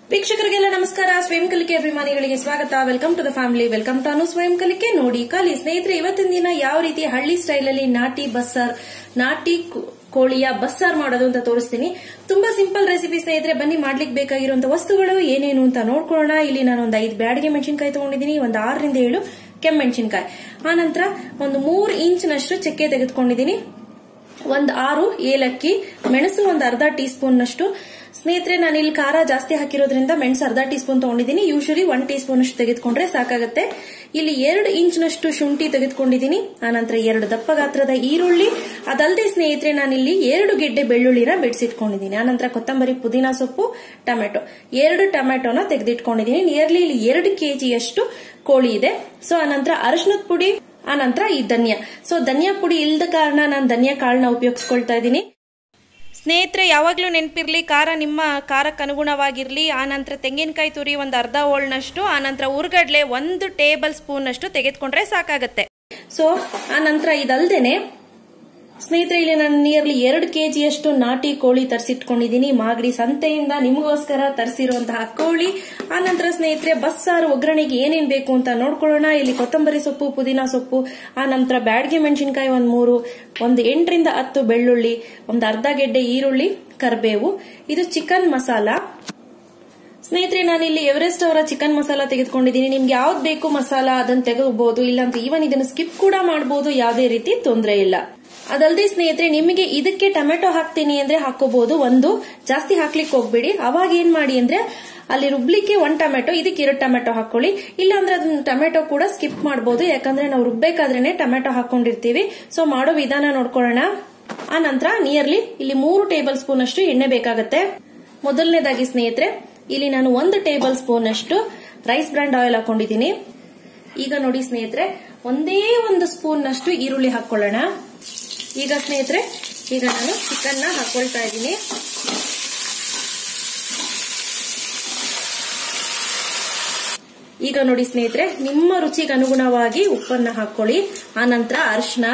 ವೀಕ್ಷಕರಿಗೆಲ್ಲ ನಮಸ್ಕಾರ ಸ್ವಯಂ ಕಲಿಕೆ ಅಭಿಮಾನಿಗಳಿಗೆ ಸ್ವಾಗತ welcome to the family welcome to Anu ಸ್ವಯಂ ಕಲಿಕೆ ನೋಡಿ ಕಲಿ ಸ್ನೇಹಿತರೆ ಇವತ್ತಿನ ದಿನ ಯಾವ ರೀತಿ ಹಳ್ಳಿ ಸ್ಟೈಲ್ ಅಲ್ಲಿ ನಾಟಿ ಬಸ್ಸಾರ್ ನಾಟಿ ಕೋ- ಕೋಳಿಯ ಬಸ್ಸಾರ್ ಮಾಡೋದು ಅಂತ ತೋರಿಸ್ತೀನಿ ತುಂಬಾ ಸಿಂಪಲ್ ರೆಸಿಪಿ ಸ್ನೇಹಿತರೆ ಬನ್ನಿ ಮಾಡ್ಲಿಕ್ಕೆ ಬೇಕಾಗಿರುವಂತ ವಸ್ತುಗಳು ಏನೇನು ಅಂತ ನೋಡ್ಕೊಳ್ಳೋಣ ಇಲ್ಲಿ ನಾನು ಒಂದು ಐದು ಬ್ಯಾಡ್ಗೆ ಮೆಣಸಿನಕಾಯಿ ತಗೊಂಡಿದ್ದೀನಿ ಒಂದು ಆರರಿಂದ ಏಳು ಕೆಮ್ಮೆಣಸಿನಕಾಯಿ ಆನಂತರ ಒಂದು ಮೂರು ಇಂಚ್ನಷ್ಟು ಚಕ್ಕೆ ತೆಗೆದುಕೊಂಡಿದ್ದೀನಿ ಒಂದ್ ಆರು ಏಲಕ್ಕಿ ಮೆಣಸು ಒಂದು ಅರ್ಧ ಟೀ ಸ್ಪೂನ್ ನಷ್ಟು ಸ್ನೇಹಿತರೆ ನಾನು ಇಲ್ಲಿ ಖಾರ ಜಾಸ್ತಿ ಹಾಕಿರೋದ್ರಿಂದ ಮೆಣಸು ಅರ್ಧ ಟೀ ಸ್ಪೂನ್ ತಗೊಂಡಿದ್ದೀನಿ ಯೂಶಲಿ ಒನ್ ಟೀ ಸ್ಪೂನ್ ಅಷ್ಟು ತೆಗೆದುಕೊಂಡ್ರೆ ಸಾಕಾಗುತ್ತೆ ಇಲ್ಲಿ ಎರಡು ಇಂಚ್ನಷ್ಟು ಶುಂಠಿ ತೆಗೆದುಕೊಂಡಿದ್ದೀನಿ ಆನಂತರ ಎರಡು ದಪ್ಪ ಗಾತ್ರದ ಈರುಳ್ಳಿ ಅದಲ್ಲದೆ ಸ್ನೇಹಿತರೆ ನಾನಿಲ್ಲಿ ಎರಡು ಗೆಡ್ಡೆ ಬೆಳ್ಳುಳ್ಳಿನ ಬಿಡಿಸಿಟ್ಕೊಂಡಿದ್ದೀನಿ ಆನಂತರ ಕೊತ್ತಂಬರಿ ಪುದೀನ ಸೊಪ್ಪು ಟೊಮೆಟೊ ಎರಡು ಟೊಮೆಟೊನ ತೆಗೆದಿಟ್ಕೊಂಡಿದ್ದೀನಿ ನಿಯರ್ಲಿ ಇಲ್ಲಿ ಎರಡು ಕೆಜಿಯಷ್ಟು ಕೋಳಿ ಇದೆ ಸೊ ಆನಂತರ ಅರಿಶಿನದ ಪುಡಿ ಆನಂತರ ಈ ಧನಿಯಾ ಸೊ ಧನಿಯಾ ಪುಡಿ ಇಲ್ಲದ ಕಾರಣ ನಾನು ಧನಿಯಾ ಕಾಳನ್ನ ಉಪಯೋಗಿಸ್ಕೊಳ್ತಾ ಇದ್ದೀನಿ ಸ್ನೇಹಿತರೆ ಯಾವಾಗಲೂ ನೆನಪಿರ್ಲಿ ಖಾರ ನಿಮ್ಮ ಖಾರಕ್ಕೆ ಅನುಗುಣವಾಗಿರಲಿ ಆನಂತರ ತೆಂಗಿನಕಾಯಿ ತುರಿ ಒಂದು ಅರ್ಧ ಹೋಳ್ನಷ್ಟು ಆನಂತರ ಉರ್ಗಡ್ಲೆ ಒಂದು ಟೇಬಲ್ ಸ್ಪೂನ್ನಷ್ಟು ತೆಗೆದುಕೊಂಡ್ರೆ ಸಾಕಾಗತ್ತೆ ಸೊ ಆನಂತರ ಇದಲ್ದೇನೆ ಸ್ನೇಹಿತರೆ ಇಲ್ಲಿ ನಾನು ನಿಯರ್ಲಿ ಎರಡು ಕೆಜಿಯಷ್ಟು ನಾಟಿ ಕೋಳಿ ತರಿಸಿಟ್ಕೊಂಡಿದ್ದೀನಿ ಮಾಗಡಿ ಸಂತೆಯಿಂದ ನಿಮಗೋಸ್ಕರ ತರಿಸಿರುವಂತಹ ಕೋಳಿ ಆನಂತರ ಸ್ನೇಹಿತರೆ ಬಸ್ಸಾರು ಒಗ್ಗರಣೆಗೆ ಏನೇನ್ ಬೇಕು ಅಂತ ನೋಡ್ಕೊಳ್ಳೋಣ ಇಲ್ಲಿ ಕೊತ್ತಂಬರಿ ಸೊಪ್ಪು ಪುದೀನ ಸೊಪ್ಪು ಆನಂತರ ಬ್ಯಾಡ್ಗೆ ಮೆಣಸಿನಕಾಯಿ ಒಂದ್ ಮೂರು ಒಂದು ಎಂಟರಿಂದ ಹತ್ತು ಬೆಳ್ಳುಳ್ಳಿ ಒಂದು ಅರ್ಧ ಗೆಡ್ಡೆ ಈರುಳ್ಳಿ ಕರಿಬೇವು ಇದು ಚಿಕನ್ ಮಸಾಲ ಸ್ನೇಹಿತರೆ ನಾನು ಇಲ್ಲಿ ಎವರೆಸ್ಟ್ ಅವರ ಚಿಕನ್ ಮಸಾಲ ತೆಗೆದುಕೊಂಡಿದ್ದೀನಿ ನಿಮ್ಗೆ ಯಾವ್ದು ಬೇಕು ಮಸಾಲ ಅದನ್ನ ತೆಗೆದಬಹುದು ಇಲ್ಲಾಂತ ಈವನ್ ಇದನ್ನು ಸ್ಕಿಪ್ ಕೂಡ ಮಾಡಬಹುದು ಯಾವುದೇ ರೀತಿ ತೊಂದರೆ ಇಲ್ಲ ಅದಲ್ಲದೆ ಸ್ನೇಹಿತರೆ ನಿಮಗೆ ಇದಕ್ಕೆ ಟೊಮೆಟೊ ಹಾಕ್ತೀನಿ ಅಂದ್ರೆ ಹಾಕೋಬಹುದು ಒಂದು ಜಾಸ್ತಿ ಹಾಕ್ಲಿಕ್ಕೆ ಹೋಗ್ಬೇಡಿ ಅವಾಗ ಏನ್ ಮಾಡಿ ಅಂದ್ರೆ ಅಲ್ಲಿ ರುಬ್ಲಿಕ್ಕೆ ಒಂದ್ ಟೊಮೆಟೊ ಇದಕ್ಕೆ ಎರಡು ಟೊಮೆಟೊ ಹಾಕೊಳ್ಳಿ ಇಲ್ಲ ಅಂದ್ರೆ ಅದನ್ನ ಟೊಮೆಟೊ ಕೂಡ ಸ್ಕಿಪ್ ಮಾಡಬಹುದು ಯಾಕಂದ್ರೆ ನಾವು ರುಬ್ಬೇಕಾದ್ರೇನೆ ಟೊಮೆಟೊ ಹಾಕೊಂಡಿರ್ತೀವಿ ಸೊ ಮಾಡೋ ವಿಧಾನ ನೋಡ್ಕೊಳ್ಳೋಣ ಆ ನಂತರ ನಿಯರ್ಲಿ ಇಲ್ಲಿ ಮೂರು ಟೇಬಲ್ ಸ್ಪೂನ್ ಅಷ್ಟು ಎಣ್ಣೆ ಬೇಕಾಗತ್ತೆ ಮೊದಲನೇದಾಗಿ ಸ್ನೇಹಿತರೆ ಇಲ್ಲಿ ನಾನು ಒಂದು ಟೇಬಲ್ ಸ್ಪೂನ್ ಅಷ್ಟು ರೈಸ್ ಬ್ರ್ಯಾಂಡ್ ಆಯಿಲ್ ಹಾಕೊಂಡಿದ್ದೀನಿ ಈಗ ನೋಡಿ ಸ್ನೇಹಿತರೆ ಒಂದೇ ಒಂದು ಸ್ಪೂನ್ ನಷ್ಟು ಈರುಳ್ಳಿ ಹಾಕೊಳ್ಳೋಣ ಈಗ ಸ್ನೇಹಿತರೆ ಈಗ ನಾನು ಚಿಕನ್ ನ ಹಾಕೊಳ್ತಾ ಇದ್ದೀನಿ ಈಗ ನೋಡಿ ಸ್ನೇಹಿತರೆ ನಿಮ್ಮ ರುಚಿಗೆ ಅನುಗುಣವಾಗಿ ಉಪ್ಪನ್ನ ಹಾಕೊಳ್ಳಿ ಆನಂತರ ಅರಿಶಿನ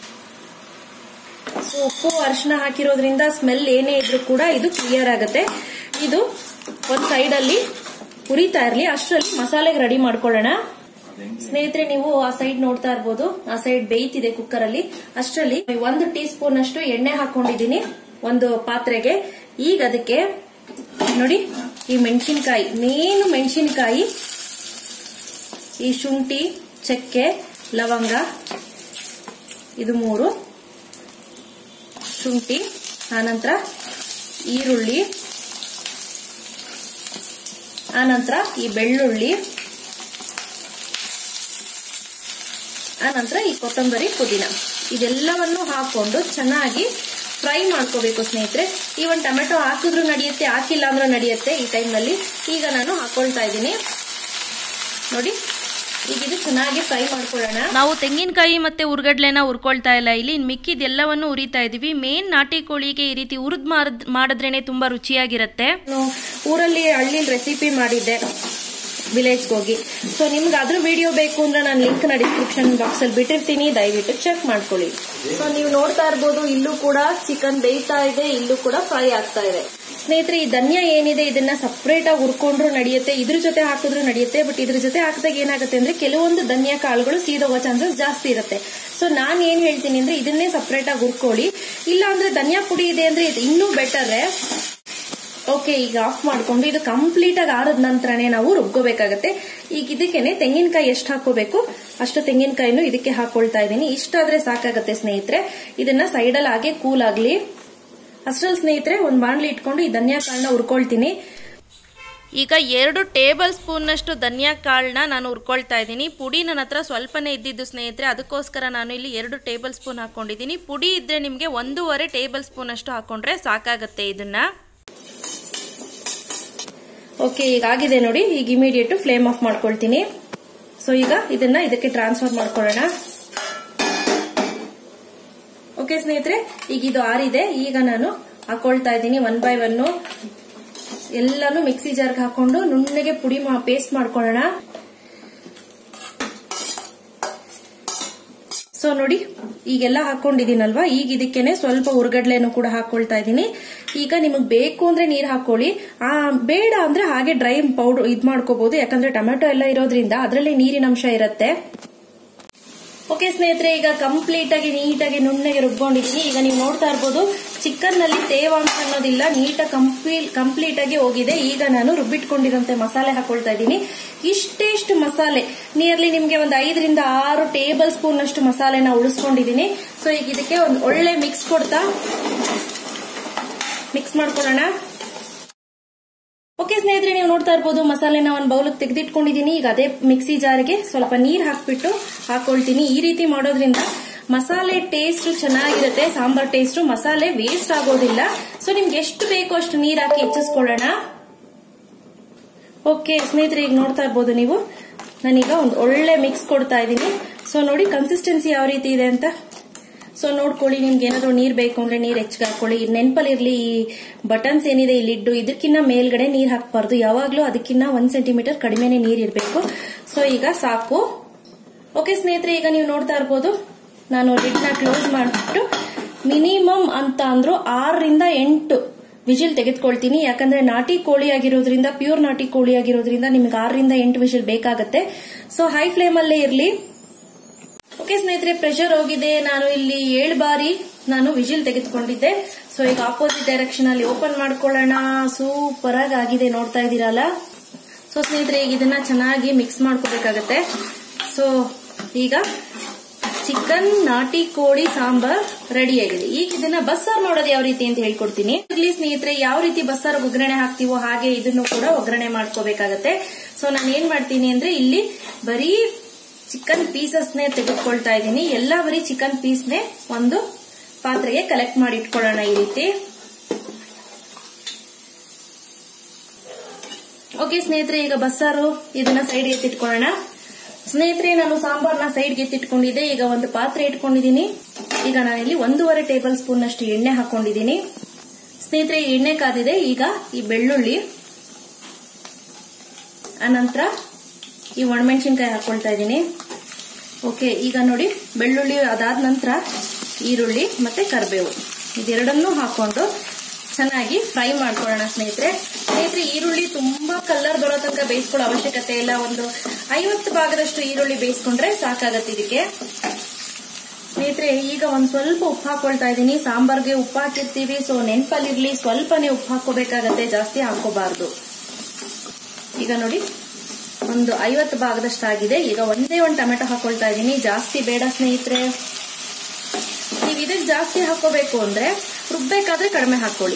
ಸೊ ಉಪ್ಪು ಅರಿಶಿನ ಹಾಕಿರೋದ್ರಿಂದ ಸ್ಮೆಲ್ ಏನೇ ಇದ್ರೂ ಕೂಡ ಇದು ಕ್ಲಿಯರ್ ಆಗುತ್ತೆ ಇದು ಒಂದ್ ಸೈಡ್ ಅಲ್ಲಿ ಉರಿತಾ ಇರ್ಲಿ ಅಷ್ಟರಲ್ಲಿ ಮಸಾಲೆಗೆ ರೆಡಿ ಮಾಡ್ಕೊಳ್ಳೋಣ ಸ್ನೇಹಿತರೆ ನೀವು ಆ ಸೈಡ್ ನೋಡ್ತಾ ಇರ್ಬೋದು ಆ ಸೈಡ್ ಬೇಯ್ತಿದೆ ಕುಕ್ಕರ್ ಅಲ್ಲಿ ಅಷ್ಟರಲ್ಲಿ ಒಂದು ಟೀ ಸ್ಪೂನ್ ಅಷ್ಟು ಎಣ್ಣೆ ಹಾಕೊಂಡಿದ್ದೀನಿ ಒಂದು ಪಾತ್ರೆಗೆ ಈಗ ಅದಕ್ಕೆ ನೋಡಿ ಈ ಮೆಣಸಿನಕಾಯಿ ಮೇನು ಮೆಣಸಿನಕಾಯಿ ಈ ಶುಂಠಿ ಚಕ್ಕೆ ಲವಂಗ ಇದು ಮೂರು ಶುಂಠಿ ಆನಂತರ ಈರುಳ್ಳಿ ಆನಂತರ ಈ ಬೆಳ್ಳುಳ್ಳಿ ಆನಂತರ ಈ ಕೊತ್ತಂಬರಿ ಪುದೀನ ಇದೆಲ್ಲವನ್ನು ಹಾಕೊಂಡು ಚೆನ್ನಾಗಿ ಫ್ರೈ ಮಾಡ್ಕೋಬೇಕು ಸ್ನೇಹಿತರೆ ಈ ಒಂದು ಟೊಮೆಟೊ ಹಾಕಿದ್ರು ನಡೆಯುತ್ತೆ ಹಾಕಿಲ್ಲ ಅಂದ್ರೂ ನಡೆಯುತ್ತೆ ಈ ಟೈಮ್ನಲ್ಲಿ ಈಗ ನಾನು ಹಾಕೊಳ್ತಾ ಇದ್ದೀನಿ ನೋಡಿ ಈಗ ಇದು ಚೆನ್ನಾಗಿ ಫ್ರೈ ಮಾಡ್ಕೊಳ್ಳೋಣ ನಾವು ತೆಂಗಿನಕಾಯಿ ಮತ್ತೆ ಉರ್ಗಡ್ಲೆನ ಹುರ್ಕೊಳ್ತಾ ಇಲ್ಲ ಇಲ್ಲಿ ಇನ್ನು ಮಿಕ್ಕಿದೆಲ್ಲವನ್ನು ಉರಿತಾ ಇದೀವಿ ಮೇನ್ ನಾಟಿ ಕೋಳಿಗೆ ಈ ರೀತಿ ಉರಿದ್ ಮಾಡಿದ್ರೇನೆ ತುಂಬಾ ರುಚಿಯಾಗಿರುತ್ತೆ ನಾನು ಊರಲ್ಲಿ ಹಳ್ಳಿಲಿ ರೆಸಿಪಿ ಮಾಡಿದ್ದೆ ವಿಲೇಜ್ಗೆ ಹೋಗಿ ಸೊ ನಿಮ್ಗೆ ಅದ್ರ ವಿಡಿಯೋ ಬೇಕು ಅಂದ್ರೆ ನಾನು ಲಿಂಕ್ ನ ಡಿಸ್ಕ್ರಿಪ್ಷನ್ ಬಾಕ್ಸ್ ಅಲ್ಲಿ ಬಿಟ್ಟಿರ್ತೀನಿ ದಯವಿಟ್ಟು ಚೆಕ್ ಮಾಡ್ಕೊಳ್ಳಿ ಸೊ ನೀವು ನೋಡ್ತಾ ಇರ್ಬೋದು ಇಲ್ಲೂ ಕೂಡ ಚಿಕನ್ ಬೇಯ್ತಾ ಇದೆ ಇಲ್ಲೂ ಕೂಡ ಫ್ರೈ ಆಗ್ತಾ ಇದೆ ಸ್ನೇಹಿತರೆ ಈ ಧನ್ಯಾ ಏನಿದೆ ಇದನ್ನ ಸಪರೇಟ್ ಆಗಿ ಹುರ್ಕೊಂಡ್ರು ನಡೆಯುತ್ತೆ ಇದ್ರ ಜೊತೆ ಹಾಕಿದ್ರು ನಡೆಯುತ್ತೆ ಬಟ್ ಇದ್ರ ಜೊತೆ ಹಾಕಿದಾಗ ಏನಾಗುತ್ತೆ ಅಂದ್ರೆ ಕೆಲವೊಂದು ಧನ್ಯಾ ಕಾಳುಗಳು ಸೀದೋಗೋ ಚಾನ್ಸಸ್ ಜಾಸ್ತಿ ಇರುತ್ತೆ ಸೊ ನಾನ್ ಏನ್ ಹೇಳ್ತೀನಿ ಅಂದ್ರೆ ಇದನ್ನೇ ಸಪರೇಟ್ ಆಗಿ ಹುರ್ಕೊಳ್ಳಿ ಇಲ್ಲ ಅಂದ್ರೆ ಧನ್ಯಾ ಪುಡಿ ಇದೆ ಅಂದ್ರೆ ಇದು ಇನ್ನೂ ಬೆಟರ್ ಓಕೆ ಈಗ ಆಫ್ ಮಾಡ್ಕೊಂಡು ಇದು ಕಂಪ್ಲೀಟ್ ಆಗಿ ಆರದ ನಂತರನೇ ನಾವು ರುಬ್ಕೋಬೇಕಾಗತ್ತೆ ಈಗ ಇದಕ್ಕೇನೆ ತೆಂಗಿನಕಾಯಿ ಎಷ್ಟು ಹಾಕೋಬೇಕು ಅಷ್ಟು ತೆಂಗಿನಕಾಯಿನೂ ಇದಕ್ಕೆ ಹಾಕೊಳ್ತಾ ಇದ್ದೀನಿ ಇಷ್ಟಾದ್ರೆ ಸಾಕಾಗತ್ತೆ ಸ್ನೇಹಿತರೆ ಇದನ್ನ ಸೈಡಲ್ಲಿ ಹಾಗೆ ಕೂಲ್ ಆಗ್ಲಿ ಅಷ್ಟ್ರಲ್ಲಿ ಸ್ನೇಹಿತರೆ ಒಂದ್ ಬಾಣ್ಲಿ ಇಟ್ಕೊಂಡು ಈ ಧನಿಯಾ ಕಾಳನ್ನ ಹುರ್ಕೊಳ್ತೀನಿ ಈಗ ಎರಡು ಟೇಬಲ್ ಸ್ಪೂನ್ನಷ್ಟು ಧನಿಯಾ ಕಾಳನ್ನ ನಾನು ಹುರ್ಕೊಳ್ತಾ ಇದ್ದೀನಿ ಪುಡಿ ನನ್ನ ಹತ್ರ ಸ್ವಲ್ಪನೇ ಇದ್ದಿದ್ದು ಸ್ನೇಹಿತರೆ ಅದಕ್ಕೋಸ್ಕರ ನಾನು ಇಲ್ಲಿ ಎರಡು ಟೇಬಲ್ ಸ್ಪೂನ್ ಹಾಕೊಂಡಿದ್ದೀನಿ ಪುಡಿ ಇದ್ರೆ ನಿಮಗೆ ಒಂದೂವರೆ ಟೇಬಲ್ ಸ್ಪೂನ್ ಅಷ್ಟು ಹಾಕೊಂಡ್ರೆ ಸಾಕಾಗತ್ತೆ ಇದನ್ನ ಓಕೆ ಈಗ ಆಗಿದೆ ನೋಡಿ ಈಗ ಇಮಿಡಿಯೇಟ್ ಫ್ಲೇಮ್ ಆಫ್ ಮಾಡ್ಕೊಳ್ತೀನಿ ಸೊ ಈಗ ಇದನ್ನ ಇದಕ್ಕೆ ಟ್ರಾನ್ಸ್ಫರ್ ಮಾಡ್ಕೊಳ್ಳೋಣ ಓಕೆ ಸ್ನೇಹಿತರೆ ಈಗ ಇದು ಆರಿದೆ ಈಗ ನಾನು ಹಾಕೊಳ್ತಾ ಇದ್ದೀನಿ ಒನ್ ಬೈ ಒನ್ ಎಲ್ಲಾನು ಮಿಕ್ಸಿ ಜಾರ್ಗೆ ಹಾಕೊಂಡು ನುಣ್ಣಗೆ ಪುಡಿ ಪೇಸ್ಟ್ ಮಾಡ್ಕೊಳ್ಳೋಣ ಸೊ ನೋಡಿ ಈಗೆಲ್ಲ ಹಾಕೊಂಡಿದ್ದೀನಲ್ವಾ ಈಗ ಇದಕ್ಕೇನೆ ಸ್ವಲ್ಪ ಉರ್ಗಡ್ಲೆನು ಕೂಡ ಹಾಕೊಳ್ತಾ ಇದ್ದೀನಿ ಈಗ ನಿಮಗೆ ಬೇಕು ಅಂದ್ರೆ ನೀರ್ ಹಾಕೊಳ್ಳಿ ಆ ಬೇಡ ಅಂದ್ರೆ ಹಾಗೆ ಡ್ರೈ ಪೌಡರ್ ಇದ್ ಮಾಡ್ಕೋಬಹುದು ಯಾಕಂದ್ರೆ ಟೊಮೆಟೊ ಎಲ್ಲ ಇರೋದ್ರಿಂದ ಅದರಲ್ಲಿ ನೀರಿನ ಅಂಶ ಇರುತ್ತೆ ಓಕೆ ಸ್ನೇಹಿತರೆ ಈಗ ಕಂಪ್ಲೀಟ್ ಆಗಿ ನೀಟಾಗಿ ನುಣ್ಣಗೆ ರುಬ್ಕೊಂಡಿದ್ದೀನಿ ಈಗ ನೀವು ನೋಡ್ತಾ ಇರ್ಬೋದು ಚಿಕನ್ ನಲ್ಲಿ ತೇವಾಂಶ ಅನ್ನೋದಿಲ್ಲ ನೀಟಾಗಿ ಕಂಪ್ಲೀಟ್ ಕಂಪ್ಲೀಟ್ ಆಗಿ ಹೋಗಿದೆ ಈಗ ನಾನು ರುಬ್ಬಿಟ್ಕೊಂಡಿರೋಂತೆ ಮಸಾಲೆ ಹಾಕೊಳ್ತಾ ಇದ್ದೀನಿ ಇಷ್ಟೆಷ್ಟು ಮಸಾಲೆ ನಿಯರ್ಲಿ ನಿಮ್ಗೆ ಒಂದು ಐದರಿಂದ ಆರು ಟೇಬಲ್ ಸ್ಪೂನ್ ಅಷ್ಟು ಮಸಾಲೆನ ಉಳಿಸ್ಕೊಂಡಿದ್ದೀನಿ ಸೊ ಈಗ ಇದಕ್ಕೆ ಒಂದು ಒಳ್ಳೆ ಮಿಕ್ಸ್ ಕೊಡ್ತಾ ಮಿಕ್ಸ್ ಮಾಡ್ಕೊಳ್ಳೋಣ ಓಕೆ ಸ್ನೇಹಿತರೆ ನೀವು ನೋಡ್ತಾ ಇರ್ಬೋದು ಮಸಾಲೆನ ಒಂದು ಬೌಲ್ ತೆಗೆದಿಟ್ಕೊಂಡಿದ್ದೀನಿ ಈಗ ಅದೇ ಮಿಕ್ಸಿ ಜಾರಿಗೆ ಸ್ವಲ್ಪ ನೀರ್ ಹಾಕ್ಬಿಟ್ಟು ಹಾಕೊಳ್ತೀನಿ ಈ ರೀತಿ ಮಾಡೋದ್ರಿಂದ ಮಸಾಲೆ ಟೇಸ್ಟ್ ಚೆನ್ನಾಗಿರುತ್ತೆ ಸಾಂಬಾರ್ ಟೇಸ್ಟ್ ಮಸಾಲೆ ವೇಸ್ಟ್ ಆಗೋದಿಲ್ಲ ಸೊ ನಿಮ್ಗೆ ಎಷ್ಟು ಬೇಕೋ ಅಷ್ಟು ನೀರ್ ಹಾಕಿ ಹೆಚ್ಚಿಸ್ಕೊಳ್ಳೋಣ ಓಕೆ ಸ್ನೇಹಿತರೆ ಈಗ ನೋಡ್ತಾ ಇರ್ಬೋದು ನೀವು ನಾನೀಗ ಒಂದು ಒಳ್ಳೆ ಮಿಕ್ಸ್ ಕೊಡ್ತಾ ಇದ್ದೀನಿ ಸೊ ನೋಡಿ ಕನ್ಸಿಸ್ಟೆನ್ಸಿ ಯಾವ ರೀತಿ ಇದೆ ಅಂತ ಸೊ ನೋಡ್ಕೊಳ್ಳಿ ನಿಮ್ಗೆ ಏನಾದ್ರು ನೀರ್ ಬೇಕು ಅಂದ್ರೆ ನೀರ್ ಹೆಚ್ಚಿಗೆ ಹಾಕೊಳ್ಳಿ ನೆನಪಲ್ಲಿರ್ಲಿ ಈ ಬಟನ್ಸ್ ಏನಿದೆ ಈ ಲಿಡ್ಡು ಇದಕ್ಕಿನ್ನ ಮೇಲ್ಗಡೆ ನೀರ್ ಹಾಕಬಾರ್ದು ಯಾವಾಗ್ಲೂ ಅದಕ್ಕಿನ್ನ ಒಂದ್ ಸೆಂಟಿಮೀಟರ್ ಕಡಿಮೆನೆ ನೀರ್ ಇರಬೇಕು ಸೊ ಈಗ ಸಾಕು ಓಕೆ ಸ್ನೇಹಿತರೆ ಈಗ ನೀವು ನೋಡ್ತಾ ಇರ್ಬೋದು ನಾನು ಲಿಡ್ನ ಕ್ಲೋಸ್ ಮಾಡಿಬಿಟ್ಟು ಮಿನಿಮಮ್ ಅಂತ ಅಂದ್ರು ಆರರಿಂದ ಎಂಟು ವಿಜಿಲ್ ತೆಗೆದುಕೊಳ್ತೀನಿ ಯಾಕಂದ್ರೆ ನಾಟಿ ಕೋಳಿ ಆಗಿರೋದ್ರಿಂದ ಪ್ಯೂರ್ ನಾಟಿ ಕೋಳಿ ಆಗಿರೋದ್ರಿಂದ ನಿಮ್ಗೆ ಆರರಿಂದ ಎಂಟು ವಿಜಿಲ್ ಬೇಕಾಗತ್ತೆ ಸೊ ಹೈ ಫ್ಲೇಮ್ ಅಲ್ಲೇ ಇರ್ಲಿ ಓಕೆ ಸ್ನೇಹಿತರೆ ಪ್ರೆಷರ್ ಹೋಗಿದೆ ನಾನು ಇಲ್ಲಿ ಏಳು ಬಾರಿ ನಾನು ವಿಜಿಲ್ ತೆಗೆದುಕೊಂಡಿದ್ದೆ ಸೊ ಈಗ ಆಪೋಸಿಟ್ ಡೈರೆಕ್ಷನ್ ಅಲ್ಲಿ ಓಪನ್ ಮಾಡ್ಕೊಳ್ಳೋಣ ಸೂಪರ್ ಆಗಿ ಆಗಿದೆ ನೋಡ್ತಾ ಇದ್ದೀರಲ್ಲ ಸೊ ಸ್ನೇಹಿತರೆ ಈಗ ಇದನ್ನ ಚೆನ್ನಾಗಿ ಮಿಕ್ಸ್ ಮಾಡ್ಕೋಬೇಕಾಗತ್ತೆ ಸೊ ಈಗ ಚಿಕನ್ ನಾಟಿ ಕೋಳಿ ಸಾಂಬಾರ್ ರೆಡಿ ಆಗಿದೆ ಈಗ ಇದನ್ನ ಬಸ್ಸಾರ್ ಮಾಡೋದು ಯಾವ ರೀತಿ ಅಂತ ಹೇಳ್ಕೊಡ್ತೀನಿ ಇಲ್ಲಿ ಸ್ನೇಹಿತರೆ ಯಾವ ರೀತಿ ಬಸ್ಸಾರ್ ಒಗ್ಗರಣೆ ಹಾಕ್ತಿವೋ ಹಾಗೆ ಇದನ್ನು ಕೂಡ ಒಗ್ಗರಣೆ ಮಾಡ್ಕೋಬೇಕಾಗತ್ತೆ ಸೊ ನಾನು ಏನ್ ಮಾಡ್ತೀನಿ ಅಂದ್ರೆ ಇಲ್ಲಿ ಬರೀ ಚಿಕನ್ ಪೀಸಸ್ನೇ ತೆಗೆದುಕೊಳ್ತಾ ಇದ್ದೀನಿ ಎಲ್ಲ ಬರೀ ಚಿಕನ್ ಪೀಸ್ನೇ ಒಂದು ಪಾತ್ರೆಗೆ ಕಲೆಕ್ಟ್ ಮಾಡಿ ಇಟ್ಕೊಳ್ಳೋಣ ಈ ರೀತಿ ಓಕೆ ಸ್ನೇಹಿತರೆ ಈಗ ಬಸ್ಸಾರು ಇದನ್ನ ಸೈಡ್ ಎತ್ತಿಟ್ಕೊಳ್ಳೋಣ ಸ್ನೇಹಿತರೆ ನಾನು ಸಾಂಬಾರ್ನ ಸೈಡ್ಗೆ ಎತ್ತಿಟ್ಕೊಂಡಿದ್ದೆ ಈಗ ಒಂದು ಪಾತ್ರೆ ಇಟ್ಕೊಂಡಿದ್ದೀನಿ ಈಗ ನಾನಿಲ್ಲಿ ಒಂದೂವರೆ ಟೇಬಲ್ ಸ್ಪೂನ್ ಅಷ್ಟು ಎಣ್ಣೆ ಹಾಕೊಂಡಿದ್ದೀನಿ ಸ್ನೇಹಿತರೆ ಈ ಎಣ್ಣೆ ಕಾದಿದೆ ಈಗ ಈ ಬೆಳ್ಳುಳ್ಳಿ ಅನಂತರ ಈ ಒಣಮೆಣಸಿನ್ಕಾಯಿ ಹಾಕೊಳ್ತಾ ಇದ್ದೀನಿ ಓಕೆ ಈಗ ನೋಡಿ ಬೆಳ್ಳುಳ್ಳಿ ಅದಾದ ನಂತರ ಈರುಳ್ಳಿ ಮತ್ತೆ ಕರಿಬೇವು ಇದೆರಡನ್ನೂ ಹಾಕೊಂಡು ಚೆನ್ನಾಗಿ ಫ್ರೈ ಮಾಡ್ಕೊಳ್ಳೋಣ ಸ್ನೇಹಿತರೆ ಸ್ನೇಹಿತರೆ ಈರುಳ್ಳಿ ತುಂಬಾ ಕಲರ್ ಬರೋ ತನಕ ಬೇಯಿಸ್ಕೊಳ್ಳೋ ಅವಶ್ಯಕತೆ ಇಲ್ಲ ಒಂದು ಐವತ್ತು ಭಾಗದಷ್ಟು ಈರುಳ್ಳಿ ಬೇಯಿಸ್ಕೊಂಡ್ರೆ ಸಾಕಾಗತ್ತೆ ಇದಕ್ಕೆ ಸ್ನೇಹಿತರೆ ಈಗ ಒಂದ್ ಸ್ವಲ್ಪ ಉಪ್ಪು ಹಾಕೊಳ್ತಾ ಇದ್ದೀನಿ ಸಾಂಬಾರ್ಗೆ ಉಪ್ಪು ಹಾಕಿರ್ತೀವಿ ಸೊ ನೆನ್ಪಲ್ಲಿರ್ಲಿ ಸ್ವಲ್ಪನೇ ಉಪ್ಪು ಹಾಕೋಬೇಕಾಗತ್ತೆ ಜಾಸ್ತಿ ಹಾಕೋಬಾರ್ದು ಈಗ ನೋಡಿ ಒಂದು ಐವತ್ತು ಭಾಗದಷ್ಟಾಗಿದೆ ಈಗ ಒಂದೇ ಒಂದು ಟೊಮೆಟೊ ಹಾಕೊಳ್ತಾ ಇದ್ದೀನಿ ಜಾಸ್ತಿ ಬೇಡ ಸ್ನೇಹಿತರೆ ನೀವು ಇದಕ್ಕೆ ಜಾಸ್ತಿ ಹಾಕೋಬೇಕು ಅಂದ್ರೆ ರುಬ್ಬೇಕಾದ್ರೆ ಕಡಿಮೆ ಹಾಕೊಳ್ಳಿ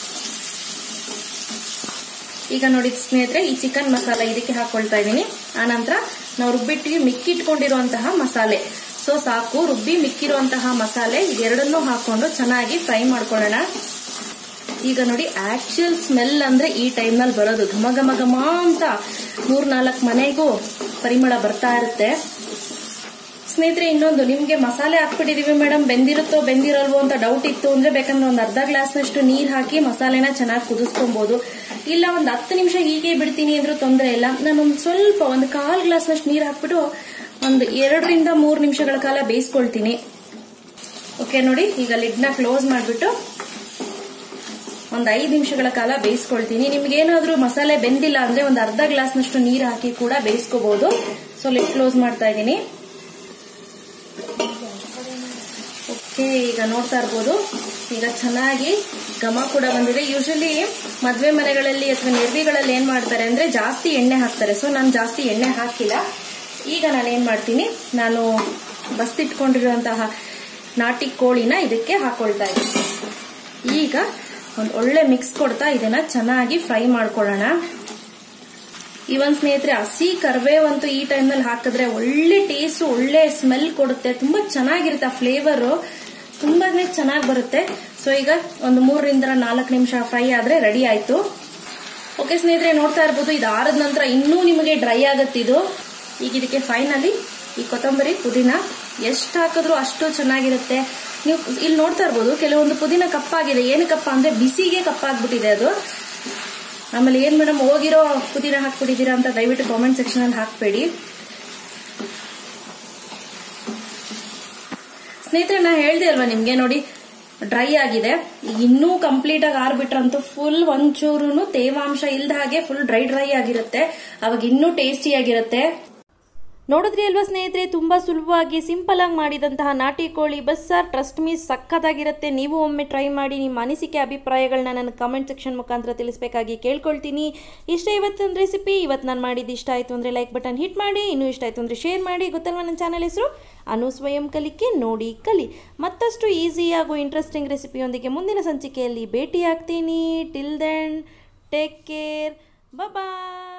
ಈಗ ನೋಡಿ ಸ್ನೇಹಿತರೆ ಈ ಚಿಕನ್ ಮಸಾಲ ಇದಕ್ಕೆ ಹಾಕೊಳ್ತಾ ಇದ್ದೀನಿ ಆನಂತರ ನಾವು ರುಬ್ಬಿಟ್ಟಿಗೆ ಮಿಕ್ಕಿಟ್ಕೊಂಡಿರುವಂತಹ ಮಸಾಲೆ ಸೊ ಸಾಕು ರುಬ್ಬಿ ಮಿಕ್ಕಿರುವಂತಹ ಮಸಾಲೆ ಇದೆರಡನ್ನೂ ಹಾಕೊಂಡು ಚೆನ್ನಾಗಿ ಫ್ರೈ ಮಾಡ್ಕೊಳ್ಳೋಣ ಈಗ ನೋಡಿ ಆಕ್ಚುಯಲ್ ಸ್ಮೆಲ್ ಅಂದ್ರೆ ಈ ಟೈಮ್ ನಲ್ಲಿ ಬರೋದು ಘಮ ಘಮ ಘಮ ಅಂತ ಮೂರ್ ನಾಲ್ಕು ಮನೆಗೂ ಪರಿಮಳ ಬರ್ತಾ ಇರುತ್ತೆ ಸ್ನೇಹಿತರೆ ಇನ್ನೊಂದು ನಿಮ್ಗೆ ಮಸಾಲೆ ಹಾಕ್ಬಿಟ್ಟಿದೀವಿ ಮೇಡಮ್ ಬೆಂದಿರುತ್ತೋ ಬೆಂದಿರಲ್ವೋ ಅಂತ ಡೌಟ್ ಇತ್ತು ಅಂದ್ರೆ ಬೇಕಂದ್ರೆ ಒಂದು ಅರ್ಧ ಗ್ಲಾಸ್ನಷ್ಟು ನೀರ್ ಹಾಕಿ ಮಸಾಲೆನ ಚೆನ್ನಾಗಿ ಕುದಿಸ್ಕೊಬಹುದು ಇಲ್ಲ ಒಂದು ಹತ್ತು ನಿಮಿಷ ಹೀಗೆ ಬಿಡ್ತೀನಿ ಅಂದ್ರೂ ತೊಂದರೆ ಇಲ್ಲ ನಾನು ಒಂದು ಸ್ವಲ್ಪ ಒಂದು ಕಾಲ್ ಗ್ಲಾಸ್ನಷ್ಟು ನೀರ್ ಹಾಕ್ಬಿಟ್ಟು ಒಂದು ಎರಡರಿಂದ ಮೂರು ನಿಮಿಷಗಳ ಕಾಲ ಬೇಯಿಸ್ಕೊಳ್ತೀನಿ ಓಕೆ ನೋಡಿ ಈಗ ಲಿಡ್ನ ಕ್ಲೋಸ್ ಮಾಡಿಬಿಟ್ಟು ಒಂದು ಐದು ನಿಮಿಷಗಳ ಕಾಲ ಬೇಯಿಸ್ಕೊಳ್ತೀನಿ ನಿಮ್ಗೆ ಏನಾದ್ರೂ ಮಸಾಲೆ ಬೆಂದಿಲ್ಲ ಅಂದ್ರೆ ಒಂದು ಅರ್ಧ ಗ್ಲಾಸ್ನಷ್ಟು ನೀರು ಹಾಕಿ ಕೂಡ ಬೇಯಿಸ್ಕೋಬಹುದು ಸೊ ಲಿಡ್ ಕ್ಲೋಸ್ ಮಾಡ್ತಾ ಇದ್ದೀನಿ ಓಕೆ ಈಗ ನೋಡ್ತಾ ಇರ್ಬೋದು ಈಗ ಚೆನ್ನಾಗಿ ಘಮ ಕೂಡ ಬಂದಿದೆ ಯೂಶಲಿ ಮದ್ವೆ ಮನೆಗಳಲ್ಲಿ ಅಥವಾ ನಿರ್ವಿಗಳಲ್ಲಿ ಏನ್ ಮಾಡ್ತಾರೆ ಅಂದ್ರೆ ಜಾಸ್ತಿ ಎಣ್ಣೆ ಹಾಕ್ತಾರೆ ಸೊ ನಾನು ಜಾಸ್ತಿ ಎಣ್ಣೆ ಹಾಕಿಲ್ಲ ಈಗ ನಾನು ಏನ್ ಮಾಡ್ತೀನಿ ನಾನು ಬಸ್ತಿಟ್ಕೊಂಡಿರುವಂತಹ ನಾಟಿ ಕೋಳಿನ ಇದಕ್ಕೆ ಹಾಕೊಳ್ತಾ ಇದ್ದೀನಿ ಈಗ ಒಂದು ಒಳ್ಳೆ ಮಿಕ್ಸ್ ಕೊಡ್ತಾ ಇದನ್ನ ಚೆನ್ನಾಗಿ ಫ್ರೈ ಮಾಡ್ಕೊಳ್ಳೋಣ ಇವನ್ ಸ್ನೇಹಿತರೆ ಹಸಿ ಕರ್ಬೇವಂತೂ ಈ ಟೈಮ್ನಲ್ಲಿ ಹಾಕಿದ್ರೆ ಒಳ್ಳೆ ಟೇಸ್ಟ್ ಒಳ್ಳೆ ಸ್ಮೆಲ್ ಕೊಡುತ್ತೆ ತುಂಬಾ ಚೆನ್ನಾಗಿರುತ್ತೆ ಆ ಫ್ಲೇವರ್ ತುಂಬಾನೇ ಚೆನ್ನಾಗಿ ಬರುತ್ತೆ ಸೊ ಈಗ ಒಂದು ಮೂರರಿಂದ ನಾಲ್ಕು ನಿಮಿಷ ಫ್ರೈ ಆದ್ರೆ ರೆಡಿ ಆಯ್ತು ಓಕೆ ಸ್ನೇಹಿತರೆ ನೋಡ್ತಾ ಇರ್ಬೋದು ಇದು ಆರದ ನಂತರ ಇನ್ನೂ ನಿಮಗೆ ಡ್ರೈ ಆಗತ್ತಿದು ಈಗ ಇದಕ್ಕೆ ಫೈನಲಿ ಈ ಕೊತ್ತಂಬರಿ ಪುದೀನ ಎಷ್ಟು ಹಾಕಿದ್ರು ಅಷ್ಟು ಚೆನ್ನಾಗಿರುತ್ತೆ ನೀವು ಇಲ್ಲಿ ನೋಡ್ತಾ ಇರ್ಬೋದು ಕೆಲವೊಂದು ಪುದೀನ ಕಪ್ಪಾಗಿದೆ ಏನು ಕಪ್ಪ ಅಂದ್ರೆ ಬಿಸಿಗೆ ಕಪ್ಪಾಗ್ಬಿಟ್ಟಿದೆ ಅದು ಆಮೇಲೆ ಏನ್ ಮೇಡಮ್ ಹೋಗಿರೋ ಪುದೀನ ಹಾಕ್ಬಿಟ್ಟಿದ್ದೀರಾ ಅಂತ ದಯವಿಟ್ಟು ಕಾಮೆಂಟ್ ಸೆಕ್ಷನ್ ಅಲ್ಲಿ ಹಾಕ್ಬೇಡಿ ಸ್ನೇಹಿತರೆ ನಾ ಹೇಳ್ದೆ ಅಲ್ವಾ ನಿಮ್ಗೆ ನೋಡಿ ಡ್ರೈ ಆಗಿದೆ ಈಗ ಇನ್ನೂ ಕಂಪ್ಲೀಟ್ ಆಗಿ ಆರ್ಬಿಟ್ರಂತೂ ಫುಲ್ ಒಂಚೂರು ತೇವಾಂಶ ಇಲ್ದ ಹಾಗೆ ಫುಲ್ ಡ್ರೈ ಡ್ರೈ ಆಗಿರುತ್ತೆ ಅವಾಗ ಇನ್ನೂ ಟೇಸ್ಟಿ ಆಗಿರುತ್ತೆ ನೋಡಿದ್ರಿ ಅಲ್ವಾ ಸ್ನೇಹಿತರೆ ತುಂಬ ಸುಲಭವಾಗಿ ಸಿಂಪಲ್ ಆಗಿ ಮಾಡಿದಂತಹ ನಾಟಿ ಕೋಳಿ ಬಸ್ಸಾರ್ ಟ್ರಸ್ಟ್ ಮೀ ಸಖತ್ತಾಗಿರುತ್ತೆ ನೀವು ಒಮ್ಮೆ ಟ್ರೈ ಮಾಡಿ ನಿಮ್ಮ ಅನಿಸಿಕೆ ಅಭಿಪ್ರಾಯಗಳನ್ನ ನನ್ನ ಕಮೆಂಟ್ ಸೆಕ್ಷನ್ ಮುಖಾಂತರ ತಿಳಿಸ್ಬೇಕಾಗಿ ಕೇಳ್ಕೊಳ್ತೀನಿ ಇಷ್ಟ ಇವತ್ತೊಂದು ರೆಸಿಪಿ ಇವತ್ತು ನಾನು ಮಾಡಿದ್ದು ಇಷ್ಟ ಆಯಿತು ಅಂದರೆ ಲೈಕ್ ಬಟನ್ ಹಿಟ್ ಮಾಡಿ ಇನ್ನೂ ಇಷ್ಟ ಆಯಿತು ಅಂದರೆ ಶೇರ್ ಮಾಡಿ ಗೊತ್ತಲ್ವ ನನ್ನ ಚಾನಲ್ ಹೆಸರು ಅನು ಸ್ವಯಂ ಕಲಿಕೆ ನೋಡಿ ಕಲಿ ಮತ್ತಷ್ಟು ಈಸಿ ಹಾಗೂ ಇಂಟ್ರೆಸ್ಟಿಂಗ್ ರೆಸಿಪಿಯೊಂದಿಗೆ ಮುಂದಿನ ಸಂಚಿಕೆಯಲ್ಲಿ ಭೇಟಿ ಆಗ್ತೀನಿ ಟಿಲ್ ದೆನ್ ಟೇಕ್ ಕೇರ್ ಬಾಯ್